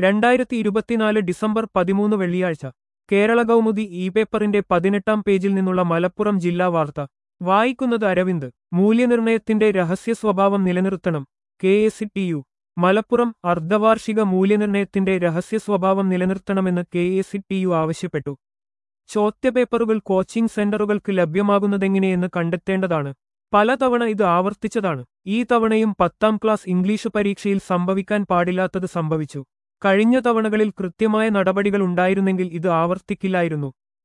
രണ്ടായിരത്തി ഇരുപത്തിനാല് ഡിസംബർ പതിമൂന്ന് വെള്ളിയാഴ്ച കേരള കൗമുദി ഇ പേപ്പറിന്റെ പതിനെട്ടാം പേജിൽ നിന്നുള്ള മലപ്പുറം ജില്ലാ വാർത്ത വായിക്കുന്നത് അരവിന്ദ് മൂല്യനിർണയത്തിന്റെ രഹസ്യ സ്വഭാവം നിലനിർത്തണം K S T U Malappuram അർദ്ധവാർഷിക മൂല്യനിർണയത്തിന്റെ രഹസ്യ സ്വഭാവം നിലനിർത്തണമെന്ന് കെ എസ് ടി യു ആവശ്യപ്പെട്ടു ചോദ്യപേപ്പറുകൾ കോച്ചിംഗ് സെന്ററുകൾക്ക് ലഭ്യമാകുന്നതെങ്ങനെയെന്ന് കണ്ടെത്തേണ്ടതാണ് പലതവണ ഇത് ആവർത്തിച്ചതാണ് ഈ തവണയും പത്താം ക്ലാസ് ഇംഗ്ലീഷ് പരീക്ഷയിൽ സംഭവിക്കാൻ പാടില്ലാത്തത് സംഭവിച്ചു കഴിഞ്ഞ തവണകളിൽ കൃത്യമായ നടപടികൾ ഉണ്ടായിരുന്നെങ്കിൽ ഇത് ആവർത്തിക്കില്ലായിരുന്നു